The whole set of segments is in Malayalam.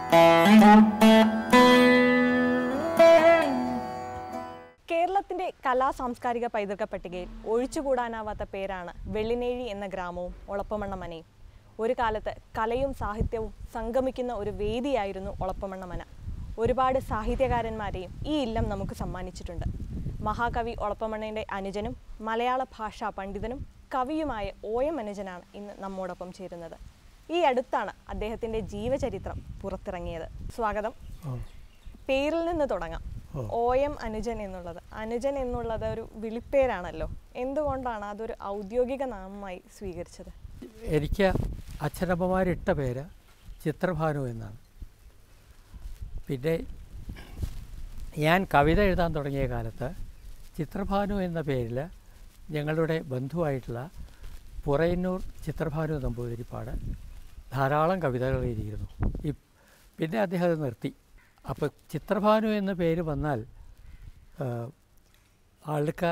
കേരളത്തിന്റെ കലാ സാംസ്കാരിക പൈതൃക പട്ടികയിൽ ഒഴിച്ചുകൂടാനാവാത്ത പേരാണ് വെള്ളിനേഴി എന്ന ഗ്രാമവും ഒളപ്പമണ്ണ മനയും ഒരു കാലത്ത് കലയും സാഹിത്യവും സംഗമിക്കുന്ന ഒരു വേദിയായിരുന്നു ഒളപ്പമണ്ണ മന ഒരുപാട് സാഹിത്യകാരന്മാരെയും ഈ ഇല്ലം നമുക്ക് സമ്മാനിച്ചിട്ടുണ്ട് മഹാകവി ഒളപ്പമണ്ണയുടെ അനുജനും മലയാള ഭാഷാ പണ്ഡിതനും കവിയുമായ ഒ എം അനുജനാണ് ഇന്ന് നമ്മോടൊപ്പം ചേരുന്നത് ഈ അടുത്താണ് അദ്ദേഹത്തിന്റെ ജീവചരിത്രം പുറത്തിറങ്ങിയത് സ്വാഗതം പേരിൽ നിന്ന് തുടങ്ങാം ഒ എം അനുജൻ എന്നുള്ളത് അനുജൻ എന്നുള്ളത് ഒരു വിളിപ്പേരാണല്ലോ എന്തുകൊണ്ടാണ് അതൊരു ഔദ്യോഗിക നാമമായി സ്വീകരിച്ചത് എനിക്ക് അച്ഛനമ്മമാരിട്ട പേര് ചിത്രഭാനു എന്നാണ് പിന്നെ ഞാൻ കവിത എഴുതാൻ തുടങ്ങിയ കാലത്ത് ചിത്രഭാനു എന്ന പേരിൽ ഞങ്ങളുടെ ബന്ധുവായിട്ടുള്ള പുറയന്നൂർ ചിത്രഭാനു നമ്പൂതിരിപ്പാട് ധാരാളം കവിതകൾ എഴുതിയിരുന്നു ഈ പിന്നെ അദ്ദേഹം അത് നിർത്തി അപ്പോൾ ചിത്രഭാനു എന്ന പേര് വന്നാൽ ആ, ആൾക്ക്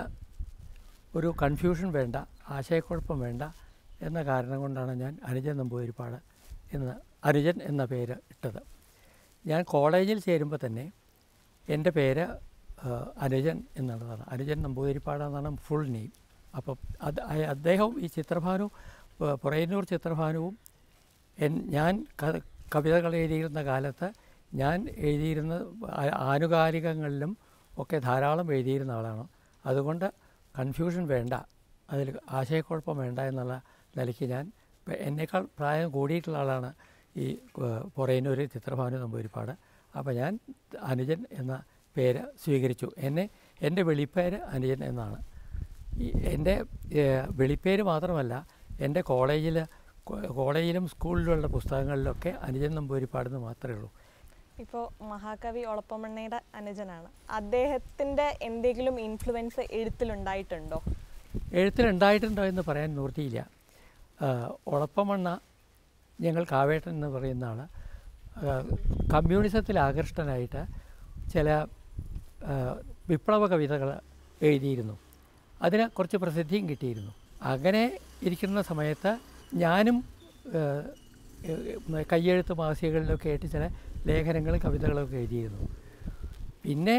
ഒരു കൺഫ്യൂഷൻ വേണ്ട ആശയക്കുഴപ്പം വേണ്ട എന്ന കാരണം കൊണ്ടാണ് ഞാൻ അനുജൻ നമ്പൂതിരിപ്പാട് എന്ന് അനുജൻ എന്ന പേര് ഇട്ടത് ഞാൻ കോളേജിൽ ചേരുമ്പോൾ തന്നെ എൻ്റെ പേര് ആ, അനുജൻ എന്നുള്ളതാണ് അനുജൻ നമ്പൂതിരിപ്പാട് എന്നാണ് ഫുൾ നെയിം അപ്പം അത് അയ- അദ്ദേഹവും ഈ ചിത്രഭാനു ആ, പുറയന്നൂർ ചിത്രഭാനുവും എൻ ഞാൻ ക- കവിതകൾ എഴുതിയിരുന്ന കാലത്ത് ഞാൻ എഴുതിയിരുന്ന ആ- ആനുകാലികങ്ങളിലും ഒക്കെ ധാരാളം എഴുതിയിരുന്ന ആളാണ് അതുകൊണ്ട് കൺഫ്യൂഷൻ വേണ്ട അതിൽ ആശയക്കുഴപ്പം വേണ്ട എന്നുള്ള നിലയ്ക്ക് ഞാൻ ഇപ്പം എന്നേക്കാൾ പ്രായം കൂടിയിട്ടുള്ള ആളാണ് ഈ ഏഹ്, പുറയന്നൂർ ചിത്രഭാനു നമ്പൂരിപ്പാട് അപ്പോൾ ഞാൻ അനുജൻ എന്ന പേര് സ്വീകരിച്ചു എന്നെ എൻ്റെ വെളിപ്പേര് അനുജൻ എന്നാണ് ഈ എൻ്റെ ഏഹ്, വെളിപ്പേര് മാത്രമല്ല എൻ്റെ കോളേജിൽ കോളേജിലും സ്കൂളിലുള്ള പുസ്തകങ്ങളിലൊക്കെ അനുജൻ നമ്പൂരിപ്പാടെന്ന് മാത്രമേ ഉള്ളൂ ഇപ്പോൾ മഹാകവി ഒളപ്പമണ്ണയുടെ അനുജനാണ് അദ്ദേഹത്തിന്റെ എന്തെങ്കിലും ഇൻഫ്ലുവൻസ് എഴുത്തിലുണ്ടായിട്ടുണ്ടോ എഴുത്തിലുണ്ടായിട്ടുണ്ടോ എന്ന് പറയാൻ നിവൃത്തിയില്ല ആ, ഒളപ്പമണ്ണ ഞങ്ങൾ കാവേട്ടൻ എന്ന് പറയുന്ന ആൾ കമ്മ്യൂണിസത്തിൽ ആകൃഷ്ടനായിട്ട് ചില ആ, വിപ്ലവ കവിതകൾ എഴുതിയിരുന്നു അതിന് കുറച്ച് പ്രസിദ്ധിയും കിട്ടിയിരുന്നു അങ്ങനെ ഇരിക്കുന്ന സമയത്ത് ഞാനും ആ, ഏ, കയ്യെഴുത്ത് മാസികകളിലൊക്കെ ആയിട്ട് ചില ലേഖനങ്ങളും കവിതകളൊക്കെ എഴുതിയിരുന്നു പിന്നെ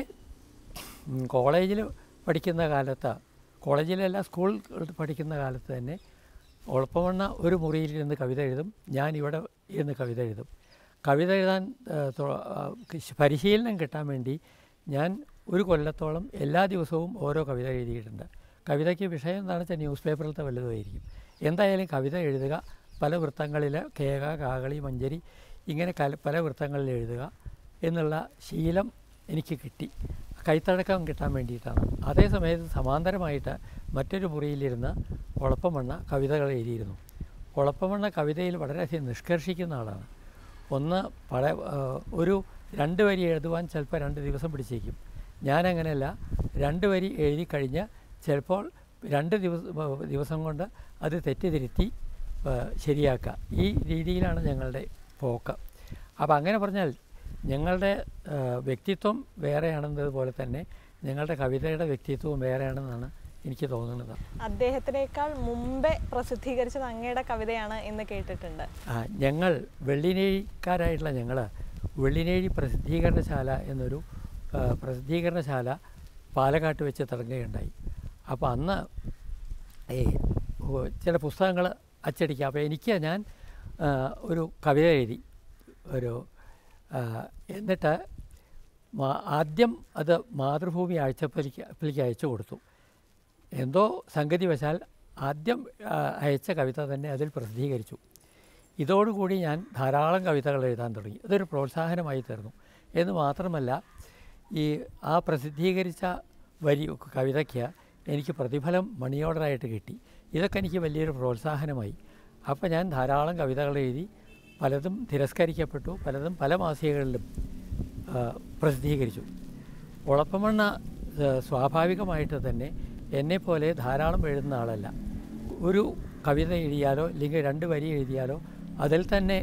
കോളേജിൽ പഠിക്കുന്ന കാലത്ത് കോളേജിലല്ല സ്കൂൾ പഠിക്കുന്ന കാലത്ത് തന്നെ ഒളപ്പമണ്ണ ഒരു മുറിയിലിരുന്ന് കവിത എഴുതും ഞാൻ ഇവിടെ ഇരുന്ന് കവിത എഴുതും കവിത എഴുതാൻ ആ, തൊ- ആ, കിശ്- പരിശീലനം കിട്ടാൻ വേണ്ടി ഞാൻ ഒരു കൊല്ലത്തോളം എല്ലാ ദിവസവും ഓരോ കവിത എഴുതിയിട്ടുണ്ട് കവിതയ്ക്ക് വിഷയം എന്താണെന്ന് വെച്ചാൽ ന്യൂസ് പേപ്പറിലത്തെ വല്ലതുമായിരിക്കും എന്തായാലും കവിത എഴുതുക പല വൃത്തങ്ങളിൽ കേക കാകളി മഞ്ചരി ഇങ്ങനെ കല പല വൃത്തങ്ങളിൽ എഴുതുക എന്നുള്ള ശീലം എനിക്ക് കിട്ടി കൈത്തഴക്കം കിട്ടാൻ വേണ്ടിയിട്ടാണ് അതേ സമയത്ത് സമാന്തരമായിട്ട് മറ്റൊരു മുറിയിലിരുന്ന് ഒളപ്പമണ്ണ കവിതകൾ എഴുതിയിരുന്നു ഒളപ്പമണ്ണ കവിതയിൽ വളരെയധികം നിഷ്കർഷിക്കുന്ന ആളാണ് ഒന്ന് പഴ ആ, ഒരു രണ്ട് വരി എഴുതുവാൻ ചിലപ്പോൾ രണ്ട് ദിവസം പിടിച്ചേക്കും ഞാനങ്ങനെയല്ല രണ്ട് വരി എഴുതി കഴിഞ്ഞ് ചിലപ്പോൾ രണ്ട് ദിവസം ദിവസം കൊണ്ട് അത് തെറ്റിതിരുത്തി ആ, ശരിയാക്കുക ഈ രീതിയിലാണ് ഞങ്ങളുടെ പോക്ക് അപ്പോൾ അങ്ങനെ പറഞ്ഞാൽ ഞങ്ങളുടെ ആ, വ്യക്തിത്വം വേറെയാണെന്നതുപോലെ തന്നെ ഞങ്ങളുടെ കവിതയുടെ വ്യക്തിത്വവും വേറെയാണെന്നാണ് എനിക്ക് തോന്നുന്നത് അദ്ദേഹത്തിനേക്കാൾ മുമ്പേ പ്രസിദ്ധീകരിച്ചത് അങ്ങയുടെ കവിതയാണ് എന്ന് കേട്ടിട്ടുണ്ട് ആ, ഞങ്ങൾ വെള്ളിനേഴിക്കാരായിട്ടുള്ള ഞങ്ങൾ വെള്ളിനേഴി പ്രസിദ്ധീകരണശാല എന്നൊരു ആ, പ്രസിദ്ധീകരണശാല പാലക്കാട്ട് വെച്ച് തുടങ്ങുകയുണ്ടായി അപ്പോൾ അന്ന് ഈ ഓ, ചില പുസ്തകങ്ങൾ അച്ചടിക്കുക അപ്പോൾ എനിക്ക് ഞാൻ ആ, ഒരു കവിത എഴുതി ഒരു ആ, എന്നിട്ട് മാ- ആദ്യം അത് മാതൃഭൂമി ആഴ്ചപ്പലിക്ക് പ്പലിക്ക് അയച്ചു കൊടുത്തു എന്തോ സംഗതി വശാൽ ആദ്യം ആ, അയച്ച കവിത തന്നെ അതിൽ പ്രസിദ്ധീകരിച്ചു ഇതോടുകൂടി ഞാൻ ധാരാളം കവിതകൾ എഴുതാൻ തുടങ്ങി അതൊരു പ്രോത്സാഹനമായി തീർന്നു എന്ന് മാത്രമല്ല ഈ ആ പ്രസിദ്ധീകരിച്ച വരി കവിതയ്ക്ക് എനിക്ക് പ്രതിഫലം മണി ഓർഡറായിട്ട് കിട്ടി ഇതൊക്കെ എനിക്ക് വലിയൊരു പ്രോത്സാഹനമായി അപ്പോൾ ഞാൻ ധാരാളം കവിതകൾ എഴുതി പലതും തിരസ്കരിക്കപ്പെട്ടു പലതും പല മാസികകളിലും ആ, പ്രസിദ്ധീകരിച്ചു ഉളപ്പമണ്ണ ആ, സ്വാഭാവികമായിട്ട് തന്നെ എന്നെപ്പോലെ ധാരാളം എഴുതുന്ന ആളല്ല ഒരു കവിത എഴുതിയാലോ അല്ലെങ്കിൽ രണ്ട് വരി എഴുതിയാലോ അതിൽ തന്നെ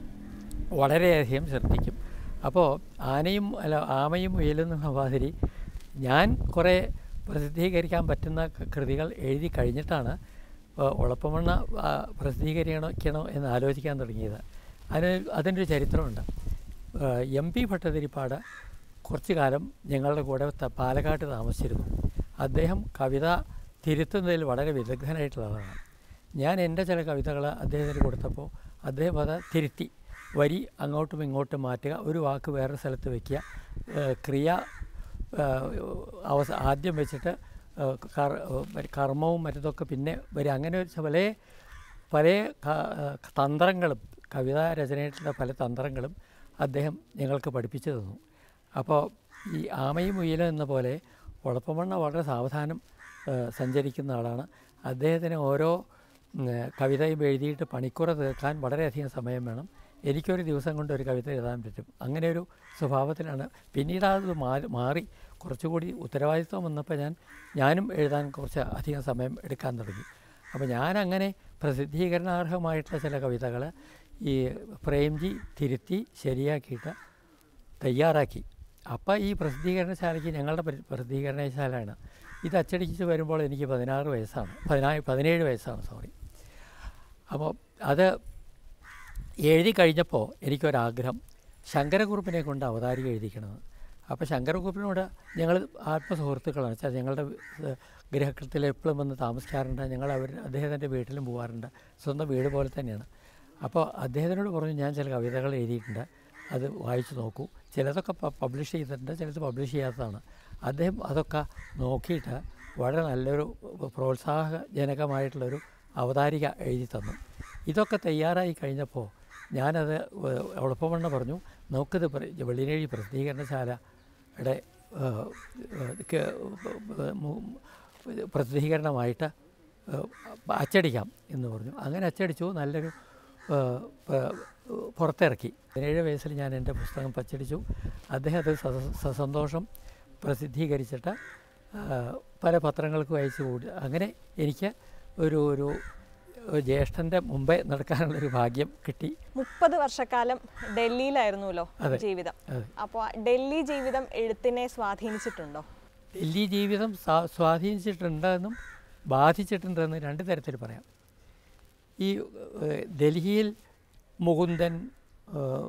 വളരെയധികം ശ്രദ്ധിക്കും അപ്പോൾ ആനയും അല്ല ആമയും മുയലും എന്ന മാതിരി ഞാൻ കുറേ പ്രസിദ്ധീകരിക്കാൻ പറ്റുന്ന ക- കൃതികൾ എഴുതി കഴിഞ്ഞിട്ടാണ് ആ, ഉളപ്പമണ്ണ ആ, പ്രസിദ്ധീകരിക്കണോ എന്ന് ആലോചിക്കാൻ തുടങ്ങിയത് അതിന് അതിൻ്റെ ഒരു ചരിത്രമുണ്ട് എം പി ഭട്ടതിരിപ്പാട് കുറച്ചു കാലം ഞങ്ങളുടെ കൂടെ ത- പാലക്കാട്ട് താമസിച്ചിരുന്നു അദ്ദേഹം കവിത തിരുത്തുന്നതിൽ വളരെ വിദഗ്ധനായിട്ടുള്ളതാണ് ഞാൻ എൻ്റെ ചില കവിതകൾ അദ്ദേഹത്തിന് കൊടുത്തപ്പോൾ അദ്ദേഹം അത് തിരുത്തി വരി അങ്ങോട്ടും ഇങ്ങോട്ടും മാറ്റുക ഒരു വാക്ക് വേറെ സ്ഥലത്ത് വയ്ക്കുക ഏഹ് ക്രിയ ഏഹ് അവസ ആദ്യം വെച്ചിട്ട് ഏഹ് കർ- ഏഹ് കർമ്മവും മറ്റതൊക്കെ പിന്നെ വരിക അങ്ങനെ ഒരു പല പല ക- ഏഹ് തന്ത്രങ്ങളും കവിതാ രചനയായിട്ടുള്ള പല തന്ത്രങ്ങളും അദ്ദേഹം ഞങ്ങൾക്ക് പഠിപ്പിച്ചു തന്നു അപ്പോൾ ഈ ആമയും മുയിലും എന്ന പോലെ ഉളപ്പമണ്ണ വളരെ സാവധാനം ഏഹ് സഞ്ചരിക്കുന്ന ആളാണ് അദ്ദേഹത്തിന് ഓരോ ഉം, ഏഹ് കവിതയും എഴുതിയിട്ട് പണിക്കുറ തീർക്കാൻ വളരെയധികം സമയം വേണം എനിക്കൊരു ദിവസം കൊണ്ട് ഒരു കവിത എഴുതാൻ പറ്റും അങ്ങനെ ഒരു സ്വഭാവത്തിലാണ് പിന്നീട് അത് മാറി മാറി കുറച്ചുകൂടി ഉത്തരവാദിത്വം വന്നപ്പോൾ ഞാൻ ഞാനും എഴുതാൻ കുറച്ച് അധികം സമയം എടുക്കാൻ തുടങ്ങി അപ്പോൾ ഞാൻ അങ്ങനെ പ്രസിദ്ധീകരണാർഹമായിട്ടുള്ള ചില കവിതകൾ ഈ പ്രേംജി തിരുത്തി ശരിയാക്കിയിട്ട് തയ്യാറാക്കി അപ്പോൾ ഈ പ്രസിദ്ധീകരണശാലയ്ക്ക് ഞങ്ങളുടെ പരി- പ്രസിദ്ധീകരണശാലയാണ് ഇത് അച്ചടിച്ച് വരുമ്പോൾ എനിക്ക് പതിനാറ് വയസ്സാണ് പതിനാറ് പതിനേഴ് വയസ്സാണ് സോറി അപ്പോൾ അത് എഴുതി കഴിഞ്ഞപ്പോൾ എനിക്കൊരാഗ്രഹം ശങ്കരക്കുറുപ്പിനെ കൊണ്ട് അവതാരിക എഴുതിക്കണമെന്ന് അപ്പോൾ ശങ്കരക്കുറുപ്പിനോട് ഞങ്ങൾ ആത്മസുഹൃത്തുക്കളാണ് വെച്ചാൽ ഞങ്ങളുടെ ഏഹ്, ഗൃഹത്തിൽ എപ്പോഴും വന്ന് താമസിക്കാറുണ്ട് ഞങ്ങൾ അവർ അദ്ദേഹത്തിൻ്റെ വീട്ടിലും പോകാറുണ്ട് സ്വന്തം വീട് പോലെ തന്നെയാണ് അപ്പോൾ അദ്ദേഹത്തിനോട് പറഞ്ഞു ഞാൻ ചില കവിതകൾ എഴുതിയിട്ടുണ്ട് അത് വായിച്ചു നോക്കൂ ചിലതൊക്കെ പബ്ലിഷ് ചെയ്തിട്ടുണ്ട് ചിലത് പബ്ലിഷ് ചെയ്യാത്തതാണ് അദ്ദേഹം അതൊക്കെ നോക്കിയിട്ട് വളരെ നല്ലൊരു പ്രോത്സാഹജനകമായിട്ടുള്ളൊരു അവതാരിക എഴുതി തന്നു ഇതൊക്കെ തയ്യാറായി കഴിഞ്ഞപ്പോൾ ഞാനത് എളുപ്പമണ്ണ പറഞ്ഞു നമുക്കിത് പ്ര- വെള്ളിനേഴി പ്രസിദ്ധീകരണശാലയുടെ ഏഹ്, ഏഹ്, ക- മു- പ്രസിദ്ധീകരണമായിട്ട് ഏഹ്, അച്ചടിക്കാം എന്ന് പറഞ്ഞു അങ്ങനെ അച്ചടിച്ചു നല്ലൊരു ഏഹ്, പ- പുറത്തിറക്കി പതിനേഴ് വയസ്സിൽ ഞാൻ എൻ്റെ പുസ്തകം അച്ചടിച്ചു അദ്ദേഹം അത് സ- സസന്തോഷം പ്രസിദ്ധീകരിച്ചിട്ട് ഏഹ്, പല പത്രങ്ങൾക്കും അയച്ചു കൂടി അങ്ങനെ എനിക്ക് ഒരു ഒരു ജ്യേഷ്ഠൻ്റെ മുമ്പേ നടക്കാനുള്ളൊരു ഭാഗ്യം കിട്ടി മുപ്പത് വർഷക്കാലം ഡൽഹിയിലായിരുന്നല്ലോ അതെ. ജീവിതം അതെ. അപ്പോൾ ഡൽഹി ജീവിതം എഴുത്തിനെ സ്വാധീനിച്ചിട്ടുണ്ടോ ഡൽഹി ജീവിതം സ്വാ- സ്വാധീനിച്ചിട്ടുണ്ടെന്നും ബാധിച്ചിട്ടുണ്ടെന്നും രണ്ട് തരത്തിൽ പറയാം ഈ ഏഹ്, ഡൽഹിയിൽ മുകുന്ദൻ ഏഹ്,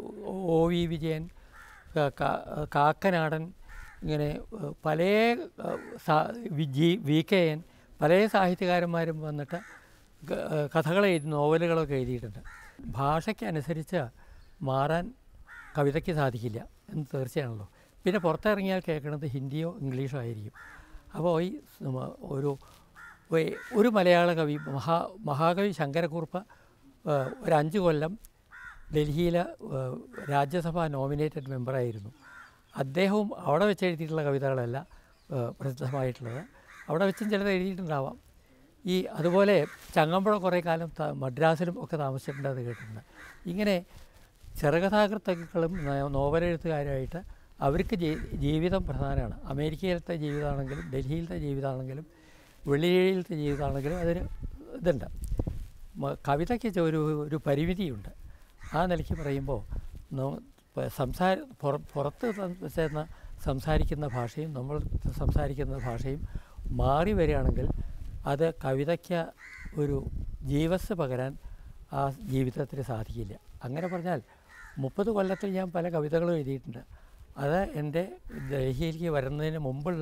ഒ വി വിജയൻ ക- ക- കാക്കനാടൻ ഇങ്ങനെ ഏഹ്, പല ഏഹ്, സാ- വി- ജി വി കെ എൻ പല സാഹിത്യകാരന്മാരും വന്നിട്ട് ക- ഏഹ്, കഥകൾ എഴുതി നോവലുകളൊക്കെ എഴുതിയിട്ടുണ്ട് ഭാഷയ്ക്കനുസരിച്ച് മാറാൻ കവിതയ്ക്ക് സാധിക്കില്ല എന്ന് തീർച്ചയാണല്ലോ പിന്നെ പുറത്തിറങ്ങിയാൽ കേൾക്കുന്നത് ഹിന്ദിയോ ഇംഗ്ലീഷോ ആയിരിക്കും അപ്പോൾ ഈ നമ്മ- ഒരു ഒ- ഒരു മലയാള കവി മഹാ മഹാകവി ശങ്കരക്കുറുപ്പ് ഏഹ്, ഒരു അഞ്ച് കൊല്ലം ഡൽഹിയിലെ ഏഹ്, രാജ്യസഭാ നോമിനേറ്റഡ് മെമ്പറായിരുന്നു അദ്ദേഹവും അവിടെ വെച്ച് എഴുതിയിട്ടുള്ള കവിതകളല്ല ഏഹ്, പ്രസിദ്ധമായിട്ടുള്ളത് അവിടെ വെച്ചും ചിലത് എഴുതിയിട്ടുണ്ടാവാം ഈ അതുപോലെ ചങ്ങമ്പുഴ കുറേ കാലം ത- മദ്രാസിലും ഒക്കെ താമസിച്ചിട്ടുണ്ടെന്ന് കേട്ടിട്ടുണ്ട് ഇങ്ങനെ ചെറുകഥാകൃത്തുക്കളും നോ- നോവലെഴുത്തുകാരുമായിട്ട് അവർക്ക് ജീ- ജീവിതം പ്രധാനമാണ് അമേരിക്കയിലത്തെ ജീവിതമാണെങ്കിലും ഡൽഹിയിലത്തെ ജീവിതമാണെങ്കിലും വെള്ളിയേഴിയിലത്തെ ജീവിതമാണെങ്കിലും അതിന് ഇതുണ്ട് മ- കവിതയ്ക്ക് ചെ- ഒരു ഒരു പരിമിതിയുണ്ട് ആ നിലയ്ക്ക് പറയുമ്പോൾ നോ- പ- സംസാര പുറ- പുറത്ത് സം- ചെന്ന് സംസാരിക്കുന്ന ഭാഷയും നമ്മൾ സംസാരിക്കുന്ന ഭാഷയും മാറി വരികയാണെങ്കിൽ അത് കവിതയ്ക്ക് ഒരു ജീവസ് പകരാൻ ആ ജീവിതത്തിന് സാധിക്കില്ല അങ്ങനെ പറഞ്ഞാൽ മുപ്പത് കൊല്ലത്തിൽ ഞാൻ പല കവിതകളും എഴുതിയിട്ടുണ്ട് അത് എൻ്റെ ഡൽഹിയിലേക്ക് വരുന്നതിന് മുമ്പുള്ള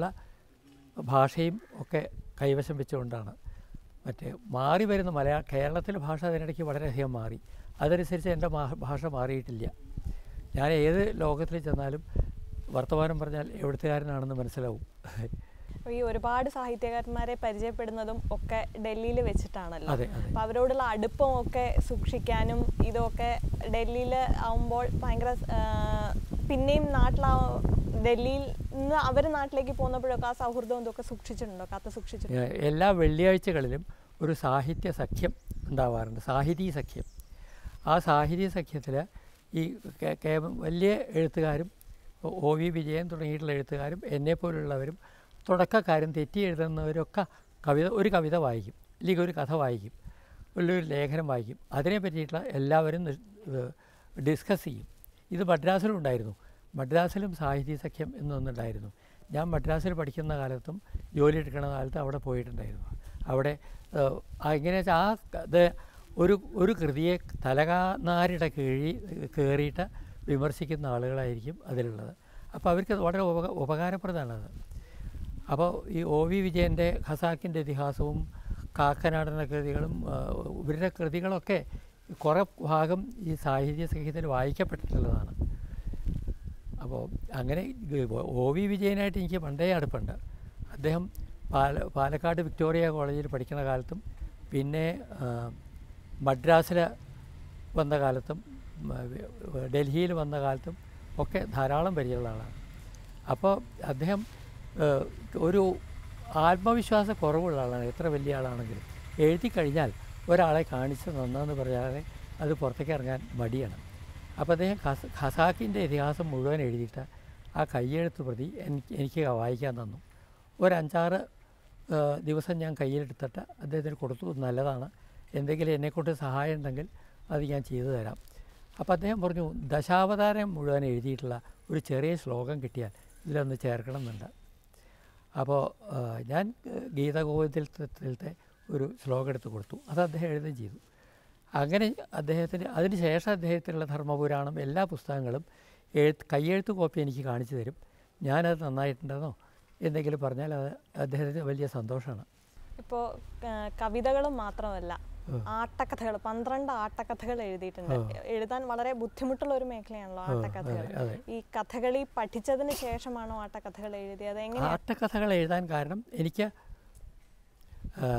ഭാഷയും ഒക്കെ കൈവശം വെച്ചുകൊണ്ടാണ് മറ്റേ മാറി വരുന്ന മലയാള കേരളത്തിലെ ഭാഷ അതിനിടയ്ക്ക് വളരെയധികം മാറി അതനുസരിച്ച് എൻ്റെ മാ- ഭാഷ മാറിയിട്ടില്ല ഞാൻ ഏത് ലോകത്തിൽ ചെന്നാലും വർത്തമാനം പറഞ്ഞാൽ എവിടുത്തുകാരനാണെന്ന് മനസ്സിലാവും അപ്പോൾ ഈ ഒരുപാട് സാഹിത്യകാരന്മാരെ പരിചയപ്പെടുന്നതും ഒക്കെ ഡൽഹിയിൽ വെച്ചിട്ടാണല്ലോ അതെ അതെ അപ്പോൾ അവരോടുള്ള അടുപ്പം ഒക്കെ സൂക്ഷിക്കാനും ഇതൊക്കെ ഡൽഹിയിൽ ആവുമ്പോൾ ഭയങ്കര ആ, പിന്നെയും നാട്ടിലാ ഡൽഹിയിൽ നിന്ന് അവർ നാട്ടിലേക്ക് പോകുന്നപ്പോഴൊക്കെ ആ സൗഹൃദം ഇതൊക്കെ സൂക്ഷിച്ചിട്ടുണ്ടോ കാത്തു സൂക്ഷിച്ചിട്ടുണ്ടോ ഏഹ് എല്ലാ വെള്ളിയാഴ്ചകളിലും ഒരു സാഹിത്യ സഖ്യം ഉണ്ടാവാറുണ്ട് സാഹിതീ സഖ്യം ആ സാഹിത്യ സഖ്യത്തിൽ ഈ കേ- കേ- വലിയ എഴുത്തുകാരും ഒ- ഒ വി വിജയൻ തുടങ്ങിയിട്ടുള്ള എഴുത്തുകാരും എന്നെപ്പോലുള്ളവരും തുടക്കക്കാരും തെറ്റി എഴുതുന്നവരൊക്കെ കവിത ഒരു കവിത വായിക്കും അല്ലെങ്കിൽ ഒരു കഥ വായിക്കും വലിയൊരു ലേഖനം വായിക്കും അതിനെ പറ്റിയിട്ടുള്ള എല്ലാവരും ഡിസ്കസ് ചെയ്യും ഇത് മദ്രാസിലും ഉണ്ടായിരുന്നു മദ്രാസിലും സാഹിത്യ സഖ്യം എന്നൊന്നുണ്ടായിരുന്നു ഞാൻ മദ്രാസിൽ പഠിക്കുന്ന കാലത്തും ജോലി എടുക്കുന്ന കാലത്ത് അവിടെ പോയിട്ടുണ്ടായിരുന്നു അവിടെ ഏഹ്, അങ്ങനെ വെച്ചാൽ ആ ക- ഇത് ഒരു ഒരു കൃതിയെ തലകാനാരുടെ കീഴി കയറിയിട്ട് വിമർശിക്കുന്ന ആളുകളായിരിക്കും അതിലുള്ളത് അപ്പോൾ അവർക്ക് അത് വളരെ ഉപക ഉപകാരപ്രദമാണത് അപ്പോൾ ഈ ഒ വി വിജയൻ്റെ ഖസാക്കിൻ്റെ ഇതിഹാസവും കാക്കനാടന കൃതികളും ആ, ഇവരുടെ കൃതികളൊക്കെ കുറേ ഭാഗം ഈ സാഹിത്യ സംഗീതത്തിൽ വായിക്കപ്പെട്ടിട്ടുള്ളതാണ് അപ്പോൾ അങ്ങനെ ഗ- ഒ വി വിജയനായിട്ട് എനിക്ക് പണ്ടേ അടുപ്പുണ്ട് അദ്ദേഹം പാല പാലക്കാട് വിക്ടോറിയ കോളേജിൽ പഠിക്കുന്ന കാലത്തും പിന്നെ ആ, മദ്രാസിൽ വന്ന കാലത്തും ഉം, വ- ഡൽഹിയിൽ വന്ന കാലത്തും ഒക്കെ ധാരാളം പരിചയമുള്ള ആളാണ് അപ്പോൾ അദ്ദേഹം ഏഹ്, ഒരു ആത്മവിശ്വാസ കുറവുള്ള ആളാണ് എത്ര വലിയ ആളാണെങ്കിലും എഴുതി കഴിഞ്ഞാൽ ഒരാളെ കാണിച്ച് നന്നെന്ന് പറയാതെ അത് പുറത്തേക്ക് ഇറങ്ങാൻ മടിയാണ് അപ്പോൾ അദ്ദേഹം ഖസ ഖസാക്കിൻ്റെ ഇതിഹാസം മുഴുവൻ എഴുതിയിട്ട് ആ കയ്യെഴുത്ത് പ്രതി എനിക്ക് എനിക്ക് വായിക്കാൻ തന്നു ഒരു അഞ്ചാറ് ഏഹ്, ദിവസം ഞാൻ കയ്യിലെടുത്തിട്ട് അദ്ദേഹത്തിന് കൊടുത്തു നല്ലതാണ് എന്തെങ്കിലും എന്നെക്കൊണ്ട് സഹായം ഉണ്ടെങ്കിൽ അത് ഞാൻ ചെയ്തു തരാം അപ്പോൾ അദ്ദേഹം പറഞ്ഞു ദശാവതാരം മുഴുവൻ എഴുതിയിട്ടുള്ള ഒരു ചെറിയ ശ്ലോകം കിട്ടിയാൽ ഇതിലൊന്ന് ചേർക്കണം എന്നുണ്ട് അപ്പോൾ ആ, ഞാൻ ഏഹ്, ഗീതഗോവിന്ദത്തിലത്തെ ഒരു ശ്ലോകം എടുത്ത് കൊടുത്തു അത് അദ്ദേഹം എഴുതുകയും ചെയ്തു അങ്ങനെ അദ്ദേഹത്തിന് അതിന് ശേഷം അദ്ദേഹത്തിനുള്ള ധർമ്മപുരാണം എല്ലാ പുസ്തകങ്ങളും എഴുത്ത് കയ്യെഴുത്ത് കോപ്പി എനിക്ക് കാണിച്ചു തരും ഞാനത് നന്നായിട്ടുണ്ടെന്നോ എന്തെങ്കിലും പറഞ്ഞാൽ അത് അദ്ദേഹത്തിന് വലിയ സന്തോഷമാണ് ഇപ്പോൾ കവിതകളും മാത്രമല്ല ഉം. ആട്ടക്കഥകൾ പന്ത്രണ്ട് ആട്ടക്കഥകൾ എഴുതിയിട്ടുണ്ട് ഉം. എഴുതാൻ വളരെ ബുദ്ധിമുട്ടുള്ള ഒരു മേഖലയാണല്ലോ ഉം, ആട്ടക്കഥകൾ അതെ, അതെ. ഈ കഥകളി പഠിച്ചതിന് ശേഷമാണോ ആട്ടക്കഥകൾ എഴുതിയത് എങ്ങനെയാണ് ആട്ടക്കഥകൾ എഴുതാൻ കാരണം എനിക്ക് ആ,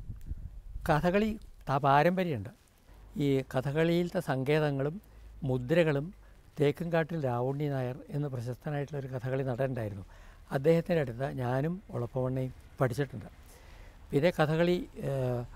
കഥകളി ത- പാരമ്പര്യമുണ്ട് ഈ കഥകളിയിലത്തെ സങ്കേതങ്ങളും മുദ്രകളും തേക്കുംകാട്ടിൽ രാവുണ്ണി നായർ എന്ന് പ്രശസ്തനായിട്ടുള്ള ഒരു കഥകളി നടനുണ്ടായിരുന്നു അദ്ദേഹത്തിൻ്റെ അടുത്ത് ഞാനും ഉളപ്പവണ്ണയും പഠിച്ചിട്ടുണ്ട് പിന്നെ കഥകളി ആ,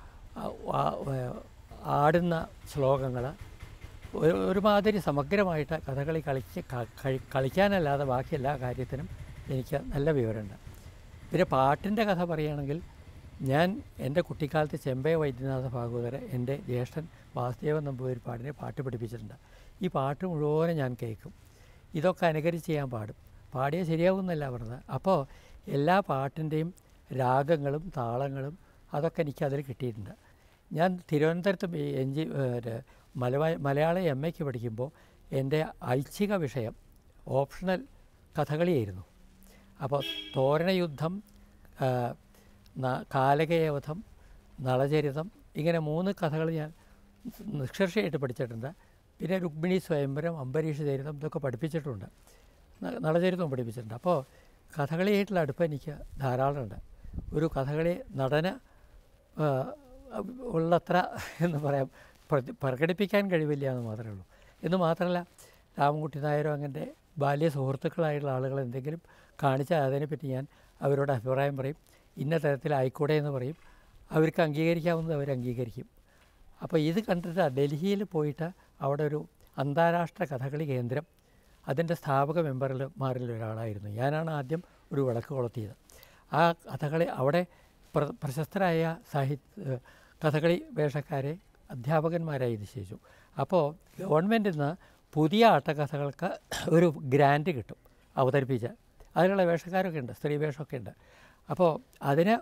ആ, ആ, ആടുന്ന ശ്ലോകങ്ങൾ ഒരു ഒരുമാതിരി സമഗ്രമായിട്ട് കഥകളി കളിച്ച് ക- കഴി- കളിക്കാനല്ലാതെ ബാക്കി എല്ലാ കാര്യത്തിനും എനിക്ക് നല്ല വിവരമുണ്ട് പിന്നെ പാട്ടിൻ്റെ കഥ പറയുകയാണെങ്കിൽ ഞാൻ എൻ്റെ കുട്ടിക്കാലത്ത് ചെമ്പൈ വൈദ്യനാഥ ഭാഗവതരെ എൻ്റെ ജ്യേഷ്ഠൻ വാസുദേവൻ നമ്പൂതിരിപ്പാടിനെ പാട്ട് പഠിപ്പിച്ചിട്ടുണ്ട് ഈ പാട്ട് മുഴുവനും ഞാൻ കേൾക്കും ഇതൊക്കെ അനുകരിച്ച് ഞാൻ പാടും പാടിയാൽ ശരിയാവുമെന്നല്ല പറഞ്ഞത് അപ്പോൾ എല്ലാ പാട്ടിൻ്റെയും രാഗങ്ങളും താളങ്ങളും അതൊക്കെ എനിക്ക് അതിൽ കിട്ടിയിട്ടുണ്ട് ഞാൻ തിരുവനന്തപുരത്ത് ഈ എഞ്ചി ഏഹ് മലയാള മലയാള എം എക്ക് പഠിക്കുമ്പോൾ എൻ്റെ ഐച്ഛിക വിഷയം ഓപ്ഷണൽ കഥകളിയായിരുന്നു അപ്പോൾ തോരണയുദ്ധം ആ, ന- കാലകേയവധം നളചരിതം ഇങ്ങനെ മൂന്ന് കഥകൾ ഞാൻ നിഷ്കർഷയായിട്ട് പഠിച്ചിട്ടുണ്ട് പിന്നെ രുക്മിണി സ്വയംവരം അംബരീഷ് ചരിതം ഇതൊക്കെ പഠിപ്പിച്ചിട്ടുണ്ട് ന- നളചരിതവും പഠിപ്പിച്ചിട്ടുണ്ട് അപ്പോൾ കഥകളിയായിട്ടുള്ള അടുപ്പം എനിക്ക് ധാരാളമുണ്ട് ഒരു കഥകളി നടന് ആ, ഉള്ളത്ര എന്ന് പറയാം പ്രതി- പ്രകടിപ്പിക്കാൻ കഴിവില്ല എന്ന് മാത്രമേ ഉള്ളൂ എന്ന് മാത്രമല്ല രാമൻകുട്ടി നായരോ അങ്ങനെ ബാല്യ സുഹൃത്തുക്കളായിട്ടുള്ള ആളുകൾ എന്തെങ്കിലും കാണിച്ചാൽ അതിനെപ്പറ്റി ഞാൻ അവരോട് അഭിപ്രായം പറയും ഇന്ന തരത്തിലായിക്കൂടെ എന്ന് പറയും അവർക്ക് അംഗീകരിക്കാവുന്നത് അവർ അംഗീകരിക്കും അപ്പോൾ ഇത് കണ്ടിട്ട് ഡൽഹിയിൽ പോയിട്ട് അവിടെ ഒരു അന്താരാഷ്ട്ര കഥകളി കേന്ദ്രം അതിൻ്റെ സ്ഥാപക മെമ്പറിൽ മാരിൽ ഒരാളായിരുന്നു ഞാനാണ് ആദ്യം ഒരു വിളക്ക് കൊളുത്തിയത് ആ കഥകളി അവിടെ പ്ര പ്രശസ്തരായ സാഹിത്യ കഥകളി വേഷക്കാരെ അധ്യാപകന്മാരായി നിശ്ചയിച്ചു അപ്പോൾ ഗവൺമെൻറ്റിൽ നിന്ന് പുതിയ ആട്ടക്കഥകൾക്ക് ഒരു ഗ്രാൻറ്റ് കിട്ടും അവതരിപ്പിച്ച് അതിനുള്ള വേഷക്കാരൊക്കെ ഉണ്ട് സ്ത്രീ വേഷമൊക്കെ ഉണ്ട് അപ്പോൾ അതിന്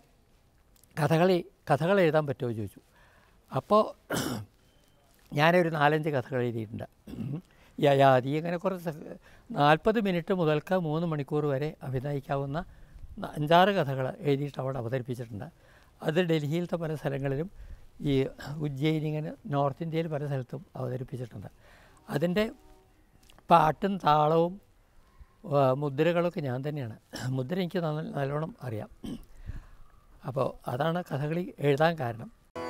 കഥകളി കഥകൾ എഴുതാൻ പറ്റുമോ എന്ന് ചോദിച്ചു അപ്പോൾ ഞാനൊരു നാലഞ്ച് കഥകൾ എഴുതിയിട്ടുണ്ട് യയാതി അങ്ങനെ കുറച്ച് നാൽപ്പത് മിനിറ്റ് മുതൽക്ക് മൂന്ന് മണിക്കൂർ വരെ അഭിനയിക്കാവുന്ന ന- അഞ്ചാറ് കഥകൾ എഴുതിയിട്ട് അവിടെ അവതരിപ്പിച്ചിട്ടുണ്ട് അത് ഡൽഹിയിലത്തെ പല സ്ഥലങ്ങളിലും ഈ ഉജ്ജയിനി ഇങ്ങനെ നോർത്ത് ഇന്ത്യയിൽ പല സ്ഥലത്തും അവതരിപ്പിച്ചിട്ടുണ്ട് അതിൻ്റെ പാട്ടും താളവും ആ, മുദ്രകളൊക്കെ ഞാൻ തന്നെയാണ് മുദ്ര എനിക്ക് നന്ന- നല്ലോണം അറിയാം അപ്പോൾ അതാണ് കഥകളി എഴുതാൻ കാരണം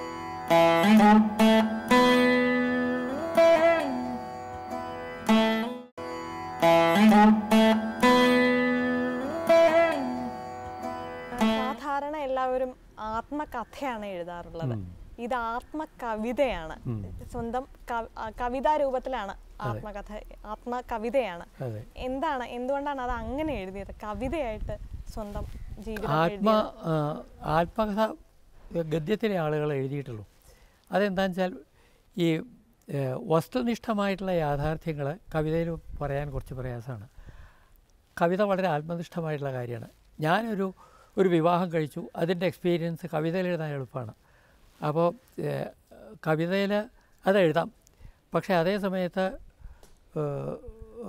സാധാരണ എല്ലാവരും ആത്മകഥയാണ് എഴുതാറുള്ളത് ഉം. ഇത് ആത്മകവിതയാണ് ഉം. സ്വന്തം കവ- ആ, കവിതാ രൂപത്തിലാണ് ആത്മകഥ ആത്മകവിതയാണ് അതെ എന്താണ് എന്തുകൊണ്ടാണ് അത് അങ്ങനെ എഴുതിയത് കവിതയായിട്ട് സ്വന്തം ജീവിതം ആത്മ എഴുതിയത്? ആ, ആത്മകഥ ഗദ്യത്തിലെ ആളുകൾ എഴുതിയിട്ടുള്ളൂ അതെന്താണെന്ന് വെച്ചാൽ ഈ ഏഹ്, വസ്തുനിഷ്ഠമായിട്ടുള്ള യാഥാർത്ഥ്യങ്ങൾ കവിതയിൽ പറയാൻ കുറച്ച് പ്രയാസമാണ് കവിത വളരെ ആത്മനിഷ്ഠമായിട്ടുള്ള കാര്യമാണ് ഞാനൊരു ഒരു വിവാഹം കഴിച്ചു അതിൻ്റെ എക്സ്പീരിയൻസ് കവിതയിൽ എഴുതാൻ എളുപ്പമാണ് അപ്പോൾ കവിതയിൽ അത് എഴുതാം പക്ഷേ അതേ സമയത്ത് ഏഹ്,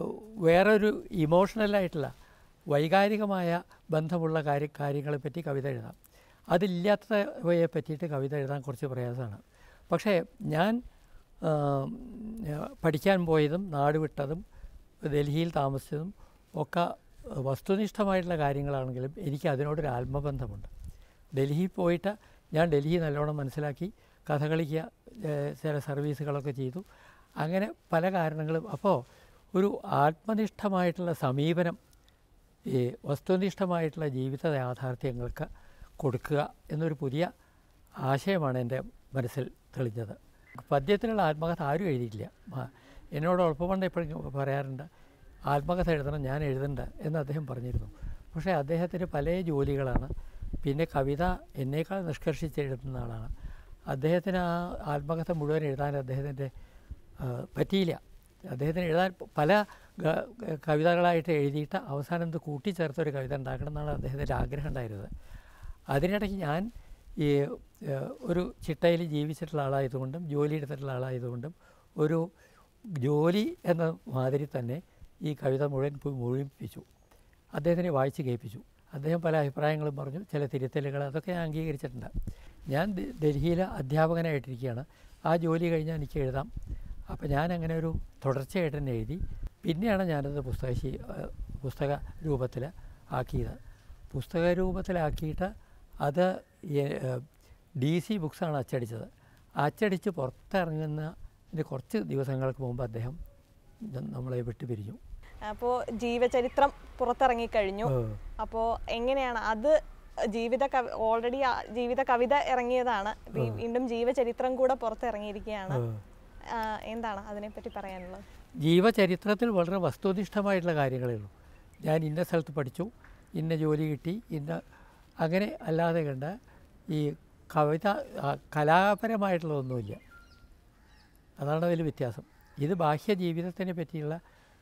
വേറൊരു ഇമോഷണലായിട്ടുള്ള വൈകാരികമായ ബന്ധമുള്ള കാര്യ കാര്യങ്ങളെപ്പറ്റി കവിത എഴുതാം അതില്ലാത്തവയെ പറ്റിയിട്ട് കവിത എഴുതാൻ കുറച്ച് പ്രയാസമാണ് പക്ഷേ ഞാൻ ആ, പഠിക്കാൻ പോയതും നാട് വിട്ടതും ഡൽഹിയിൽ താമസിച്ചതും ഒക്കെ വസ്തുനിഷ്ഠമായിട്ടുള്ള കാര്യങ്ങളാണെങ്കിലും എനിക്ക് അതിനോടൊരു ആത്മബന്ധമുണ്ട് ഡൽഹിയിൽ പോയിട്ട് ഞാൻ ഡൽഹി നല്ലോണം മനസ്സിലാക്കി കഥകളിക്ക് ഏഹ്, ചില സർവീസുകളൊക്കെ ചെയ്തു അങ്ങനെ പല കാരണങ്ങളും അപ്പോൾ ഒരു ആത്മനിഷ്ഠമായിട്ടുള്ള സമീപനം ഈ വസ്തുനിഷ്ഠമായിട്ടുള്ള ജീവിത യാഥാർത്ഥ്യങ്ങൾക്ക് കൊടുക്കുക എന്നൊരു പുതിയ ആശയമാണ് എൻ്റെ മനസ്സിൽ തെളിഞ്ഞത് പദ്യത്തിലുള്ള ആത്മകഥ ആരും എഴുതിയിട്ടില്ല ആ, എന്നോട് ഉറപ്പുകൊണ്ട് എപ്പോഴും പറയാറുണ്ട് ആത്മകഥ എഴുതണം ഞാൻ എഴുതണ്ട എന്ന് അദ്ദേഹം പറഞ്ഞിരുന്നു പക്ഷേ അദ്ദേഹത്തിന് പല ജോലികളാണ് പിന്നെ കവിത എന്നേക്കാൾ നിഷ്കർഷിച്ച് എഴുതുന്ന ആളാണ് അദ്ദേഹത്തിന് ആ ആത്മകഥ മുഴുവൻ എഴുതാൻ അദ്ദേഹത്തിൻ്റെ ആ, പറ്റിയില്ല അദ്ദേഹത്തിന് എഴുതാൻ പല ഗ- കവിതകളായിട്ട് എഴുതിയിട്ട് അവസാനം ഇത് കൂട്ടിച്ചേർത്ത് ഒരു കവിത ഉണ്ടാക്കണം എന്നാണ് അദ്ദേഹത്തിൻ്റെ ആഗ്രഹം ഉണ്ടായിരുന്നത് അതിനിടയ്ക്ക് ഞാൻ ഈ ഏഹ്, ഒരു ചിട്ടയിൽ ജീവിച്ചിട്ടുള്ള ആളായതുകൊണ്ടും ജോലി എടുത്തിട്ടുള്ള ആളായതുകൊണ്ടും ഒരു ജോലി എന്ന മാതിരി തന്നെ ഈ കവിത മുഴുവൻ പോയി മുഴുമിപ്പിച്ചു അദ്ദേഹത്തിനെ വായിച്ച് കേൾപ്പിച്ചു അദ്ദേഹം പല അഭിപ്രായങ്ങളും പറഞ്ഞു ചില തിരുത്തലുകൾ അതൊക്കെ ഞാൻ അംഗീകരിച്ചിട്ടുണ്ട് ഞാൻ ദ- ഡൽഹിയിൽ അധ്യാപകനായിട്ടിരിക്കുകയാണ് ആ ജോലി കഴിഞ്ഞാൽ എനിക്ക് എഴുതാം അപ്പോൾ ഞാൻ അങ്ങനെ ഒരു തുടർച്ചയായിട്ട് തന്നെ എഴുതി പിന്നെയാണ് ഞാനത് പുസ്തക ശീ- ഏഹ് പുസ്തക രൂപത്തിൽ ആക്കിയത് പുസ്തക രൂപത്തിലാക്കിയിട്ട് അത് ഡി സി ബുക്സാണ് അച്ചടിച്ചത് അച്ചടിച്ച് പുറത്തിറങ്ങുന്നതിന് കുറച്ച് ദിവസങ്ങൾക്ക് മുമ്പ് അദ്ദേഹം ന- നമ്മളെ വിട്ടു പിരിഞ്ഞു അപ്പോൾ ജീവചരിത്രം പുറത്തിറങ്ങിക്കഴിഞ്ഞു ഏഹ്. അപ്പോൾ എങ്ങനെയാണ് അത് ജീവിത കവി ഓൾറെഡി ജീവിത കവിത ഇറങ്ങിയതാണ് വീ- വീണ്ടും ജീവചരിത്രം കൂടെ പുറത്തിറങ്ങിയിരിക്കുകയാണ് ഏഹ്. ആ, എന്താണ് അതിനെപ്പറ്റി പറയാനുള്ളത് ജീവചരിത്രത്തിൽ വളരെ വസ്തുനിഷ്ഠമായിട്ടുള്ള കാര്യങ്ങളേ ഉള്ളൂ ഞാൻ ഇന്ന സ്ഥലത്ത് പഠിച്ചു ഇന്ന ജോലി കിട്ടി ഇന്ന അങ്ങനെ അല്ലാതെ കണ്ട ഈ കവിത ആ, കലാപരമായിട്ടുള്ളതൊന്നുമില്ല അതാണ് അതിൽ വ്യത്യാസം ഇത് ബാഹ്യ ജീവിതത്തിനെ പറ്റിയുള്ള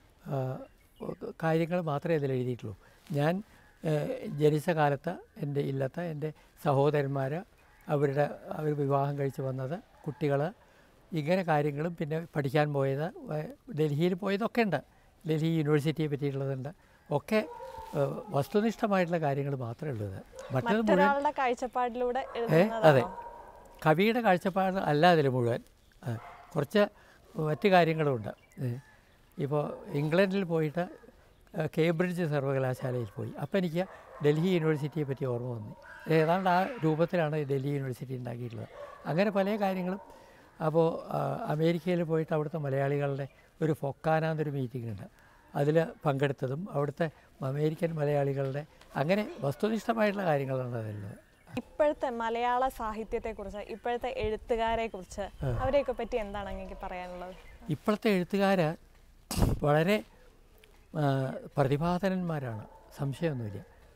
കാര്യങ്ങൾ മാത്രമേ അതിൽ എഴുതിയിട്ടുള്ളൂ ഞാൻ ആ, ജനിച്ച കാലത്ത് എൻ്റെ ഇല്ലത്ത് എൻ്റെ സഹോദരന്മാർ അവരുടെ അവർ വിവാഹം കഴിച്ച് വന്നത് കുട്ടികൾ ഇങ്ങനെ കാര്യങ്ങളും പിന്നെ പഠിക്കാൻ പോയത് വ- ഡൽഹിയിൽ പോയതൊക്കെ ഉണ്ട് ഡൽഹി യൂണിവേഴ്സിറ്റിയെ പറ്റിയിട്ടുള്ളതുണ്ട് ഒക്കെ ആ, വസ്തുനിഷ്ഠമായിട്ടുള്ള കാര്യങ്ങൾ മാത്രമേ ഉള്ളൂ ഇത് മറ്റത് മുഴുവൻ മറ്റൊരാളുടെ കാഴ്ചപ്പാടിലൂടെ ഏ അതെ എഴുതുന്നതാണോ കവിയുടെ കാഴ്ചപ്പാട് അല്ല അതിൽ മുഴുവൻ ആ, കുറച്ച് മറ്റ് കാര്യങ്ങളുമുണ്ട് ഇപ്പോൾ ഇംഗ്ലണ്ടിൽ പോയിട്ട് ആ, കേംബ്രിഡ്ജ് സർവകലാശാലയിൽ പോയി അപ്പോൾ എനിക്ക് ഡൽഹി യൂണിവേഴ്സിറ്റിയെ പറ്റി ഓർമ്മ വന്നു ഏതാണ്ട് ആ രൂപത്തിലാണ് ഈ ഡൽഹി യൂണിവേഴ്സിറ്റി ഉണ്ടാക്കിയിട്ടുള്ളത് അങ്ങനെ പല കാര്യങ്ങളും അപ്പോൾ അമേരിക്കയിൽ പോയിട്ട് അവിടുത്തെ മലയാളികളുടെ ഒരു ഫൊക്കാന എന്നൊരു മീറ്റിംഗ് ഉണ്ട് അതിൽ പങ്കെടുത്തതും അവിടുത്തെ അമേരിക്കൻ മലയാളികളുടെ അങ്ങനെ വസ്തുനിഷ്ഠമായിട്ടുള്ള കാര്യങ്ങളാണ് അതിലുള്ളത് ഇപ്പോഴത്തെ മലയാള സാഹിത്യത്തെക്കുറിച്ച് ഇപ്പോഴത്തെ എഴുത്തുകാരെ കുറിച്ച് അവരെയൊക്കെ പറ്റി എന്താണ് അങ്ങേക്ക് പറയാനുള്ളത് ഇപ്പോഴത്തെ എഴുത്തുകാർ വളരെ ആ, പ്രതിഭാധനന്മാരാണ് സംശയമൊന്നുമില്ല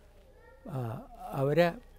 അവർ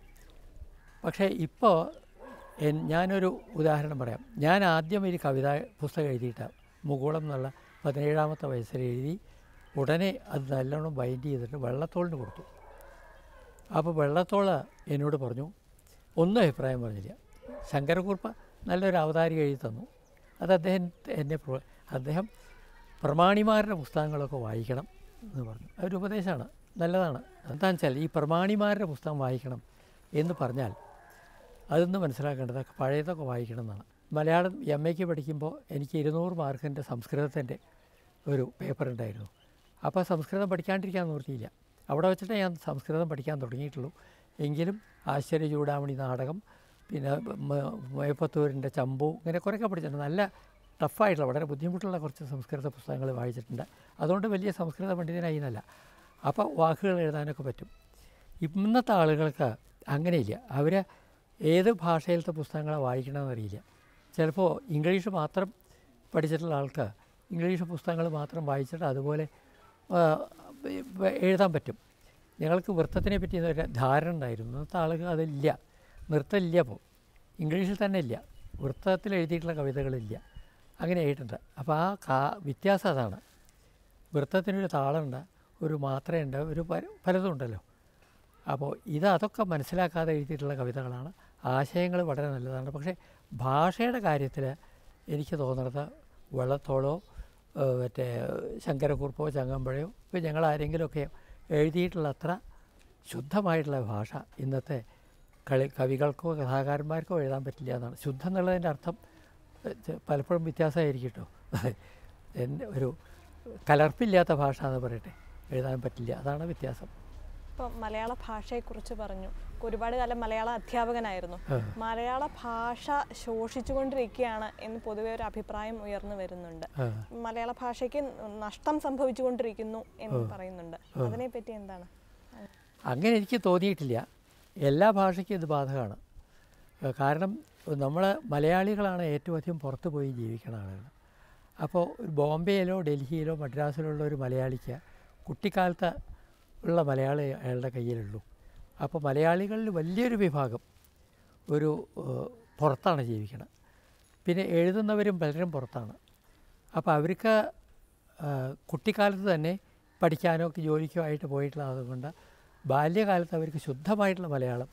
പക്ഷേ ഇപ്പോൾ ഞാനൊരു ഉദാഹരണം പറയാം ഞാൻ ആദ്യം ഒരു കവിത പുസ്തകം എഴുതിയിട്ട് മുകുളം എന്നുള്ള പതിനേഴാമത്തെ വയസ്സിൽ എഴുതി ഉടനെ അത് നല്ലോണം ബൈൻഡ് ചെയ്തിട്ട് വെള്ളത്തോളിന് കൊടുത്തു അപ്പോൾ വെള്ളത്തോള് എന്നോട് പറഞ്ഞു ഒന്നും അഭിപ്രായം പറഞ്ഞില്ല ശങ്കരക്കുറുപ്പ് നല്ലൊരു അവതാരിക എഴുതി തന്നു അത് അദ്ദേഹം എന്നെ പ്രോ അദ്ദേഹം പ്രമാണിമാരുടെ പുസ്തകങ്ങളൊക്കെ വായിക്കണം എന്ന് പറഞ്ഞു അതൊരു ഉപദേശമാണ് നല്ലതാണ് എന്താണെന്ന് വെച്ചാൽ ഈ പ്രമാണിമാരുടെ പുസ്തകം വായിക്കണം എന്ന് പറഞ്ഞാൽ അതൊന്ന് മനസ്സിലാക്കേണ്ടത് പഴയതൊക്കെ വായിക്കണം എന്നാണ് മലയാളം എം എക്ക് പഠിക്കുമ്പോൾ എനിക്ക് ഇരുന്നൂറ് മാർക്കിൻ്റെ സംസ്കൃതത്തിൻ്റെ ഒരു പേപ്പർ ഉണ്ടായിരുന്നു അപ്പോൾ സംസ്കൃതം പഠിക്കാണ്ടിരിക്കാൻ നിവൃത്തിയില്ല അവിടെ വെച്ചിട്ട് ഞാൻ സംസ്കൃതം പഠിക്കാൻ തുടങ്ങിയിട്ടുള്ളൂ എങ്കിലും ആശ്ചര്യ ചൂടാമണി നാടകം പിന്നെ മ- മേപ്പത്തൂരിൻ്റെ ചമ്പു ഇങ്ങനെ കുറേയൊക്കെ പഠിച്ചിട്ടുണ്ട് നല്ല ടഫായിട്ടുള്ള വളരെ ബുദ്ധിമുട്ടുള്ള കുറച്ച് സംസ്കൃത പുസ്തകങ്ങൾ വായിച്ചിട്ടുണ്ട് അതുകൊണ്ട് വലിയ സംസ്കൃത പണ്ഡിതനായി എന്നല്ല അപ്പോൾ വാക്കുകൾ എഴുതാനൊക്കെ പറ്റും ഇന്നത്തെ ആളുകൾക്ക് അങ്ങനെയില്ല അവർ ഏത് ഭാഷയിലത്തെ പുസ്തകങ്ങളാണ് വായിക്കണമെന്നറിയില്ല ചിലപ്പോൾ ഇംഗ്ലീഷ് മാത്രം പഠിച്ചിട്ടുള്ള ആൾക്ക് ഇംഗ്ലീഷ് പുസ്തകങ്ങൾ മാത്രം വായിച്ചിട്ട് അതുപോലെ ആ, എഴുതാൻ പറ്റും ഞങ്ങൾക്ക് വൃത്തത്തിനെ പറ്റി ഒരു ധാരണ ഉണ്ടായിരുന്നു ഇന്നത്തെ ആളുകൾ അതില്ല നൃത്തമില്ല ഇപ്പോൾ ഇംഗ്ലീഷിൽ തന്നെ ഇല്ല വൃത്തത്തിൽ എഴുതിയിട്ടുള്ള കവിതകളില്ല അങ്ങനെ ആയിട്ടുണ്ട് അപ്പോൾ ആ കാ വ്യത്യാസം അതാണ് വൃത്തത്തിനൊരു താളമുണ്ട് ഒരു മാത്രയുണ്ട് ഒരു പല- പലതും ഉണ്ടല്ലോ അപ്പോൾ ഇത് അതൊക്കെ മനസ്സിലാക്കാതെ എഴുതിയിട്ടുള്ള കവിതകളാണ് ആശയങ്ങൾ വളരെ നല്ലതാണ് പക്ഷേ ഭാഷയുടെ കാര്യത്തിൽ എനിക്ക് തോന്നുന്നത് വെള്ളത്തോളോ ഏഹ് മറ്റേ ശങ്കരക്കുറുപ്പോ ചങ്ങമ്പഴയോ ഇപ്പോൾ ഞങ്ങൾ ആരെങ്കിലുമൊക്കെ എഴുതിയിട്ടുള്ള അത്ര ശുദ്ധമായിട്ടുള്ള ഭാഷ ഇന്നത്തെ കളി കവികൾക്കോ കഥാകാരന്മാർക്കോ എഴുതാൻ പറ്റില്ല എന്നാണ് ശുദ്ധം എന്നുള്ളതിൻ്റെ അർത്ഥം ഏഹ് ചെ- പലപ്പോഴും വ്യത്യാസമായിരിക്കും കേട്ടോ എൻ്റെ ഒരു കലർപ്പില്ലാത്ത ഭാഷ എന്ന് പറയട്ടെ എഴുതാൻ പറ്റില്ല അതാണ് വ്യത്യാസം ഇപ്പം മലയാള ഭാഷയെക്കുറിച്ച് പറഞ്ഞു ഒരുപാട് കാലം മലയാള അധ്യാപകനായിരുന്നു ആ. മലയാള ഭാഷ ശോഷിച്ചുകൊണ്ടിരിക്കുകയാണ് എന്ന് പൊതുവെ ഒരു അഭിപ്രായം ഉയർന്നു വരുന്നുണ്ട് ആ. മലയാള ഭാഷയ്ക്ക് നഷ്ടം സംഭവിച്ചുകൊണ്ടിരിക്കുന്നു എന്ന് പറയുന്നുണ്ട് അതിനെപ്പറ്റി എന്താണ് അങ്ങനെ എനിക്ക് തോന്നിയിട്ടില്ല എല്ലാ ഭാഷയ്ക്കും ഇത് ബാധകമാണ് ഏഹ് കാരണം നമ്മൾ മലയാളികളാണ് ഏറ്റവും അധികം പുറത്ത് പോയി ജീവിക്കുന്ന ആളുകൾ അപ്പോൾ ഒരു ബോംബെയിലോ ഡൽഹിയിലോ മദ്രാസിലോ ഉള്ള ഒരു മലയാളിക്ക് കുട്ടിക്കാലത്ത് ഉള്ള മലയാളി അയാളുടെ കയ്യിലുള്ളൂ അപ്പോൾ മലയാളികളിൽ വലിയൊരു വിഭാഗം ഒരു ഏഹ്, പുറത്താണ് ജീവിക്കുന്നത് പിന്നെ എഴുതുന്നവരും പലരും പുറത്താണ് അപ്പോൾ അവർക്ക് ആ, കുട്ടിക്കാലത്ത് തന്നെ പഠിക്കാനോ ജോലിക്കോ ആയിട്ട് പോയിട്ടുള്ള അതുകൊണ്ട് ബാല്യകാലത്ത് അവർക്ക് ശുദ്ധമായിട്ടുള്ള മലയാളം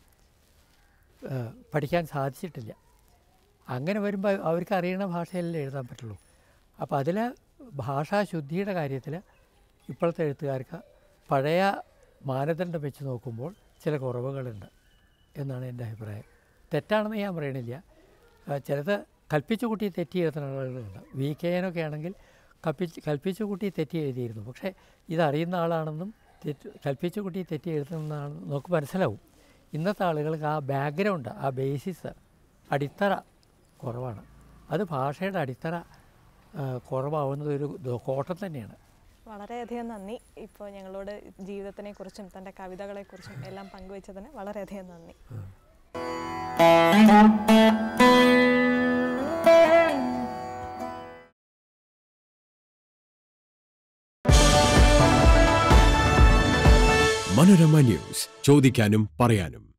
ആ, പഠിക്കാൻ സാധിച്ചിട്ടില്ല അങ്ങനെ വരുമ്പോൾ അവർക്ക് അറിയണ ഭാഷയല്ലേ എഴുതാൻ പറ്റുള്ളൂ അപ്പോൾ അതിൽ ഭാഷാശുദ്ധിയുടെ കാര്യത്തിൽ ഇപ്പോഴത്തെ എഴുത്തുകാർക്ക് പഴയ മാനദണ്ഡം വെച്ച് നോക്കുമ്പോൾ ചില കുറവുകളുണ്ട് എന്നാണ് എൻ്റെ അഭിപ്രായം തെറ്റാണെന്ന് ഞാൻ പറയണില്ല ആ, ചിലത് കൽപ്പിച്ചു കൂട്ടി തെറ്റി എഴുതുന്ന ആളുകളുണ്ട് വി കെ എനൊക്കെ ആണെങ്കിൽ കൽപ്പിച്ച് കൽപ്പിച്ചു കൂട്ടി തെറ്റി എഴുതിയിരുന്നു പക്ഷേ ഇതറിയുന്ന ആളാണെന്നും തെറ്റ് കൽപ്പിച്ചു കൂട്ടി തെറ്റി എഴുതുന്നതാണെന്ന് നമുക്ക് മനസ്സിലാവും ഇന്നത്തെ ആളുകൾക്ക് ആ ബാക്ക്ഗ്രൗണ്ട് ആ ബേസിസ് അടിത്തറ കുറവാണ് അത് ഭാഷയുടെ അടിത്തറ ആ, കുറവാവുന്നത് ഒരു ദോ- കോട്ടം തന്നെയാണ് വളരെയധികം നന്ദി ഇപ്പോൾ ഞങ്ങളോട് ജീവിതത്തിനെ കുറിച്ചും തൻ്റെ കവിതകളെക്കുറിച്ചും എല്ലാം പങ്കുവച്ചതിന് വളരെയധികം നന്ദി മനോരമ ന്യൂസ് ചോദിക്കാനും പറയാനും